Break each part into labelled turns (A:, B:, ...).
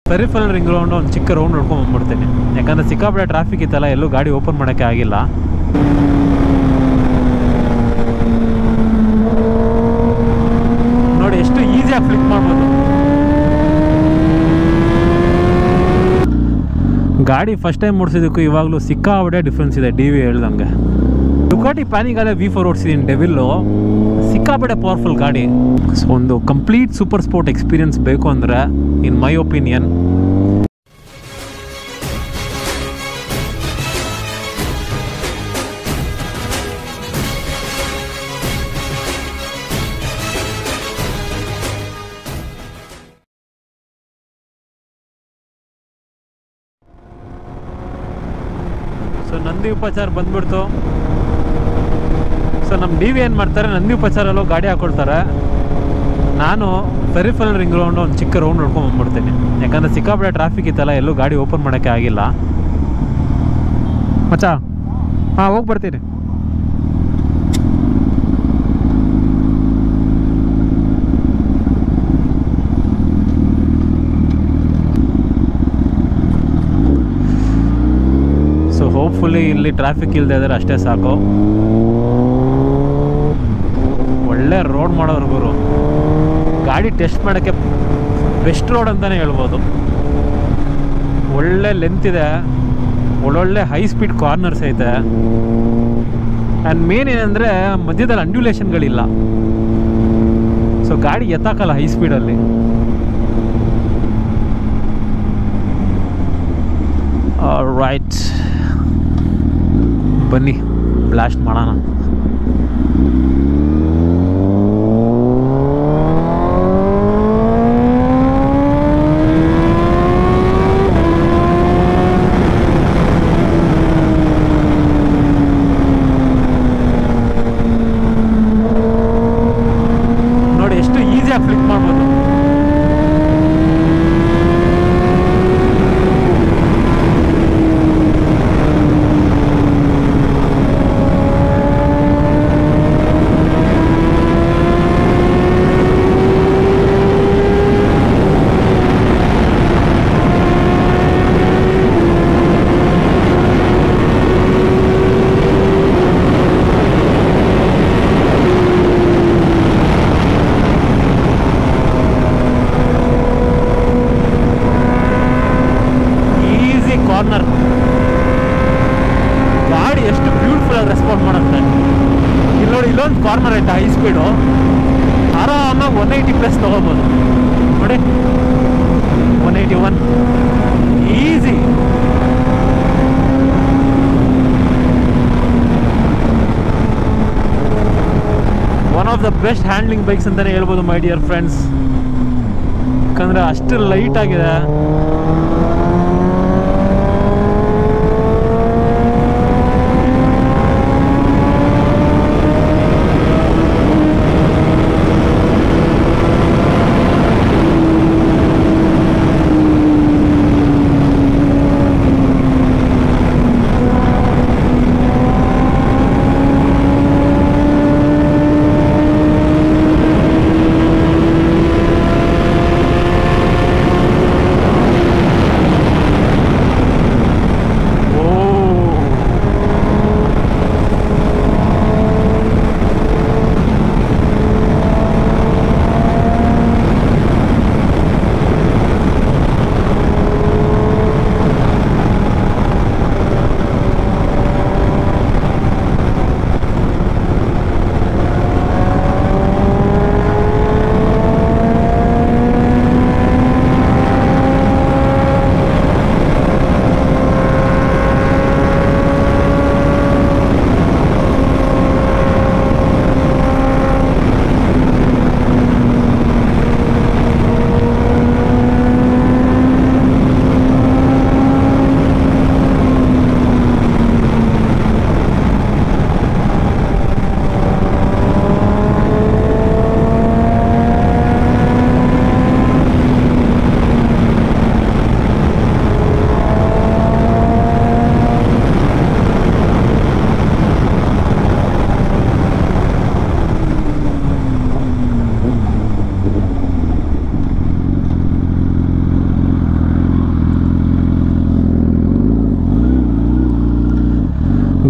A: ಫೆರಿಫಲ್ ring round ಒಂದು ಚಿಕ್ಕ round ಹೊಡ್ಕೊಂಡು ಬಂದ್ಬಿಡ್ತೀನಿ ಯಾಕಂದರೆ ಸಿಕ್ಕಾಪಟ್ಟೆ ಟ್ರಾಫಿಕ್ ಇತ್ತಲ್ಲ ಎಲ್ಲೂ ಗಾಡಿ ಓಪನ್ ಮಾಡೋಕ್ಕೆ ಆಗಿಲ್ಲ ನೋಡಿ ಎಷ್ಟು ಈಸಿಯಾಗಿ ಫ್ಲಿಕ್ ಮಾಡ್ಬೋದು ಗಾಡಿ ಫಸ್ಟ್ ಟೈಮ್ ಓಡಿಸಿದಕ್ಕೂ ಇವಾಗಲೂ ಸಿಕ್ಕಾಪಟ್ಟೆ ಡಿಫ್ರೆನ್ಸ್ ಇದೆ ಡಿ ವಿ ಹೇಳ್ದಂಗೆ ಡುಕಾಟಿ ಪ್ಯಾನಿಗಾಲೆ ವಿ ಫೋರ್ ಓಡಿಸಿದ್ದೀನಿ ಡೆವಿಲ್ಲು ಸಿಕ್ಕಾಪಟ್ಟೆ ಪವರ್ಫುಲ್ ಗಾಡಿ ಸೊ ಒಂದು ಕಂಪ್ಲೀಟ್ ಸೂಪರ್ ಸ್ಪೋರ್ಟ್ ಎಕ್ಸ್ಪೀರಿಯನ್ಸ್ ಬೇಕು ಅಂದರೆ in my opinion so Nandi ಉಪಚಾರ ಬಂದ್ಬಿಡ್ತು ಸೊ ನಮ್ಮ ಡಿ ವಿ ಏನು ಮಾಡ್ತಾರೆ ನಂದಿ ಉಪಚಾರಲ್ಲೂ ಗಾಡಿ ಹಾಕೊಳ್ತಾರೆ ನಾನು ಫೆರಿಫಲ್ ರಿಂಗ್ ರೌಂಡ್ ಒಂದು ಚಿಕ್ಕ ರೌಂಡ್ ಹೊಡ್ಕೊಂಡು ಬಂದ್ಬಿಡ್ತೀನಿ ಯಾಕಂದರೆ ಸಿಕ್ಕಾಪಟ್ಟೆ ಟ್ರಾಫಿಕ್ ಇತ್ತಲ್ಲ ಎಲ್ಲೂ ಗಾಡಿ ಓಪನ್ ಮಾಡೋಕ್ಕೆ ಆಗಿಲ್ಲ ಮಚ್ಚ ಹಾಂ ಹೋಗಿ ಬರ್ತೀನಿ ಸೊ ಹೋಪ್ಫುಲಿ ಇಲ್ಲಿ ಟ್ರಾಫಿಕ್ ಇಲ್ಲದೆ ಇದ್ರೆ ಅಷ್ಟೇ ಸಾಕು ಒಳ್ಳೆ ರೋಡ್ ಮಾಡೋರು ಗುರು ಗಾಡಿ ಟೆಸ್ಟ್ ಮಾಡೋಕ್ಕೆ ಬೆಸ್ಟ್ ರೋಡ್ ಅಂತಲೇ ಹೇಳ್ಬೋದು ಒಳ್ಳೆ ಲೆಂತ್ ಇದೆ ಒಳ್ಳೊಳ್ಳೆ ಹೈ ಸ್ಪೀಡ್ ಕಾರ್ನರ್ಸ್ ಐತೆ ಆ್ಯಂಡ್ ಮೇನ್ ಏನಂದರೆ ಮಧ್ಯದಲ್ಲಿ ಅಂಡ್ಯುಲೇಷನ್ಗಳಿಲ್ಲ ಸೊ ಗಾಡಿ ಎತ್ತಾಕಲ್ಲ ಹೈ ಸ್ಪೀಡಲ್ಲಿ ರೈಟ್ ಬನ್ನಿ ಬ್ಲಾಸ್ಟ್ ಮಾಡೋಣ ನೋಡಿ ಎಷ್ಟು ಈಸಿಯಾಗಿ ಫ್ಲಿಕ್ ಮಾಡ್ಬೋದು ಈಸಿ ಕಾರ್ನರ್ ಗಾಡಿ ಎಷ್ಟು ಬ್ಯೂಟಿಫುಲ್ ಆಗಿ ರೆಸ್ಪಾಂಡ್ ಮಾಡುತ್ತೆ ಇಲ್ಲಿ ನೋಡಿ ಇಲ್ಲೊಂದು ಕಾರ್ನರ್ ಐತೆ ಹೈ ಸ್ಪೀಡು ಆರಾಮಾಗಿ ಒನ್ ಏಯ್ಟಿ ಪ್ಲಸ್ ತೊಗೋಬೋದು ನೋಡಿ one eighty one easy one of the best handling bikes ಅಂತಲೇ ಹೇಳ್ಬೋದು ಮೈ ಡಿಯರ್ ಫ್ರೆಂಡ್ಸ್ ಯಾಕಂದರೆ ಅಷ್ಟು ಲೈಟ್ ಆಗಿದೆ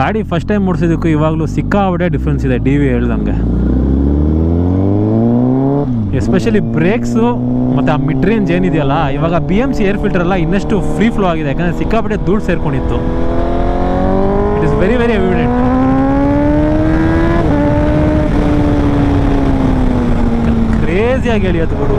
A: ಗಾಡಿ ಫಸ್ಟ್ ಟೈಮ್ ಓಡಿಸಿದ್ದಕ್ಕೂ ಇವಾಗಲೂ ಸಿಕ್ಕಾಪಟ್ಟೆ ಡಿಫ್ರೆನ್ಸ್ ಇದೆ ಡಿ ವಿ ಹೇಳ್ದಂಗೆ ಎಸ್ಪೆಷಲಿ ಬ್ರೇಕ್ಸು ಮತ್ತು ಆ ಮಿಡ್ ರೇಂಜ್ ಏನಿದೆಯಲ್ಲ ಇವಾಗ B M C air filter ಎಲ್ಲ ಇನ್ನಷ್ಟು ಫ್ರೀ ಫ್ಲೋ ಆಗಿದೆ ಯಾಕಂದರೆ ಸಿಕ್ಕಾಪಟ್ಟೆ ಧೂಳು ಸೇರ್ಕೊಂಡಿತ್ತು it is very very evident ಕ್ರೇಜಿಯಾಗಿ ಎಳಿಯೋದು ಗುರು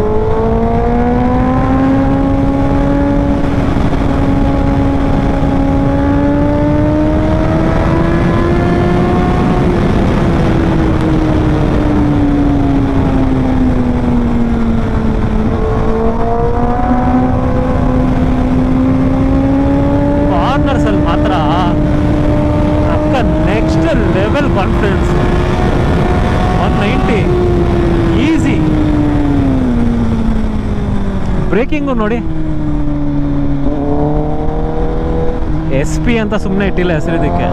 A: ಕಾರ್ನರ್ಸ್ ಅಲ್ಲಿ ಮಾತ್ರ ಅಕ್ಕ next level confidence one ninety easy braking ನೋಡಿ ಎಸ್ ಪಿ ಅಂತ ಸುಮ್ಮನೆ ಇಟ್ಟಿಲ್ಲ ಹೆಸರಿದಕ್ಕೆ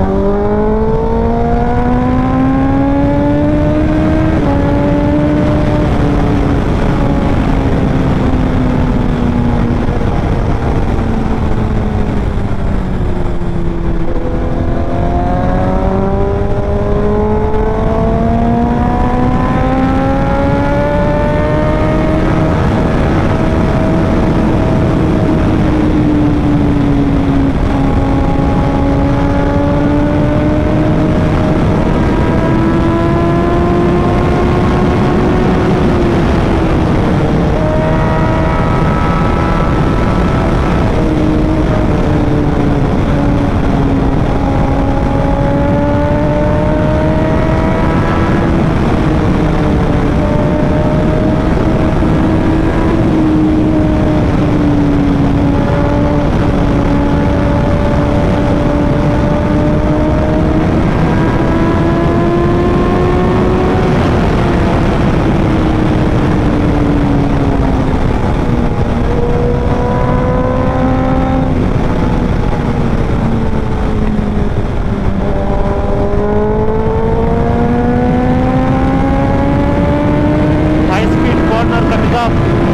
A: high speed corner coming up.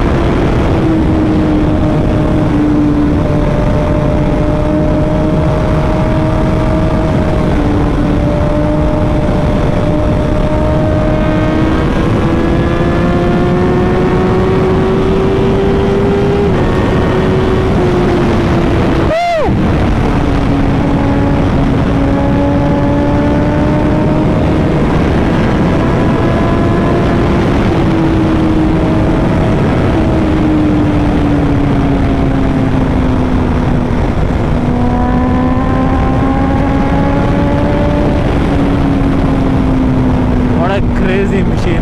A: What a crazy machine.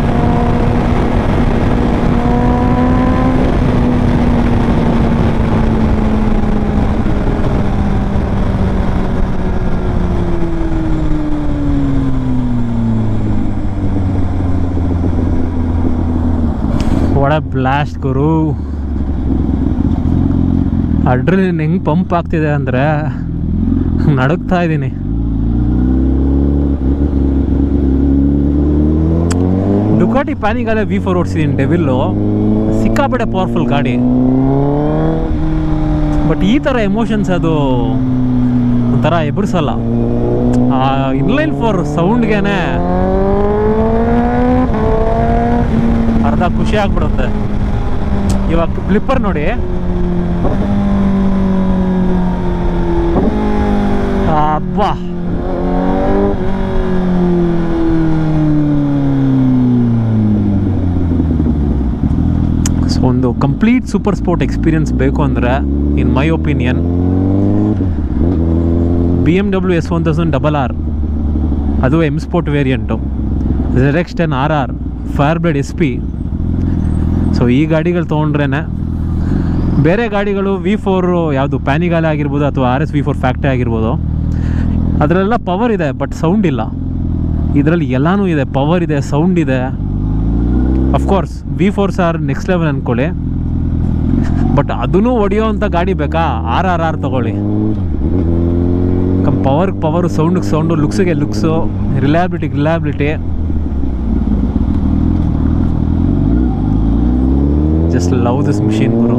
A: What a blast, ಗುರು ಅಡ್ರಿಲಿನ್ ಹೆಂಗೆ ಪಂಪ್ ಆಗ್ತಿದೆ ಅಂದರೆ ನಡುಗ್ತಾ ಇದ್ದೀನಿ ಡುಕಾಟಿ ಪ್ಯಾನಿಗಾಲ ವಿ ಫೋರ್ ಓಡಿಸಿದ್ದೀನಿ ಡೆವಿಲ್ಲು ಸಿಕ್ಕಾಪಟ್ಟೆ ಪವರ್ಫುಲ್ ಗಾಡಿ ಬಟ್ ಈ ಥರ ಎಮೋಷನ್ಸ್ ಅದು ಒಂಥರ ಎಬ್ರಿಸಲ್ಲ ಆ ಇನ್ಲೈನ್ ಫೋರ್ ಸೌಂಡ್ಗೆನೆ ಅರ್ಧ ಖುಷಿ ಆಗ್ಬಿಡುತ್ತೆ ಇವಾಗ ಫ್ಲಿಪ್ಪರ್ ನೋಡಿ ಅಬ್ಬಾ ಸೊ ಒಂದು ಕಂಪ್ಲೀಟ್ ಸೂಪರ್ ಸ್ಪೋರ್ಟ್ ಎಕ್ಸ್ಪೀರಿಯನ್ಸ್ ಬೇಕು ಅಂದರೆ in my opinion B M W S one thousand double R ಅದು M sport variant ZX ten R R Fireblade S P so ಈ ಗಾಡಿಗಳು ತೊಗೊಂಡ್ರೇ ಬೇರೆ ಗಾಡಿಗಳು ವಿ ಫೋರು ಯಾವುದು ಪ್ಯಾನಿಗಾಲ ಆಗಿರ್ಬೋದು ಅಥವಾ R S V four factory ಆಗಿರ್ಬೋದು ಅದರಲ್ಲೆಲ್ಲ ಪವರ್ ಇದೆ ಬಟ್ ಸೌಂಡ್ ಇಲ್ಲ ಇದರಲ್ಲಿ ಎಲ್ಲನೂ ಇದೆ ಪವರ್ ಇದೆ ಸೌಂಡ್ ಇದೆ of course V fours R next level ಅಂದ್ಕೊಳ್ಳಿ ಬಟ್ ಅದನ್ನು ಹೊಡೆಯೋ ಅಂಥ ಗಾಡಿ ಬೇಕಾ ಆರ್ ಆರ್ ಆರ್ ತೊಗೊಳ್ಳಿ ಕಮ್ ಪವರ್ ಪವರು ಸೌಂಡಿಗೆ ಸೌಂಡು ಲುಕ್ಸಿಗೆ ಲುಕ್ಸು ರಿಲಯಬಿಲಿಟಿಗೆ reliability just love this machine ಗುರು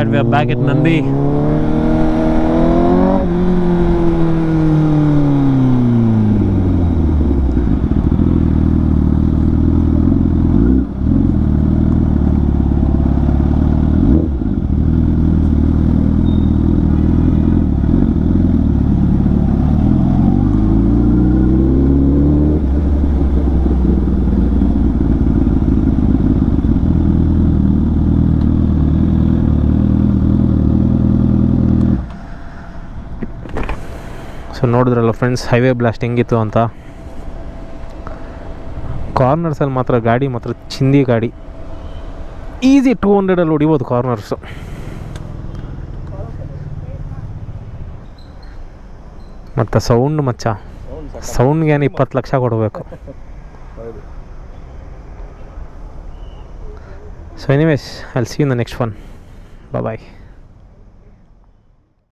A: and V R back at Nandi so ನೋಡಿದ್ರಲ್ಲ ಫ್ರೆಂಡ್ಸ್ ಹೈವೇ ಬ್ಲಾಸ್ಟ್ ಹೆಂಗಿತ್ತು ಅಂತ ಕಾರ್ನರ್ಸಲ್ಲಿ ಮಾತ್ರ ಗಾಡಿ ಮಾತ್ರ ಚಿಂದಿ ಗಾಡಿ ಈಸಿ ಟೂ ಹಂಡ್ರೆಡಲ್ಲಿ ಹೊಡಿಬೋದು ಕಾರ್ನರ್ಸು ಮತ್ತು ಸೌಂಡ್ ಮಚ್ಚ ಸೌಂಡ್ಗೆ ಏನು ಇಪ್ಪತ್ತು ಲಕ್ಷ ಕೊಡಬೇಕು so anyways I'll C in the next one bye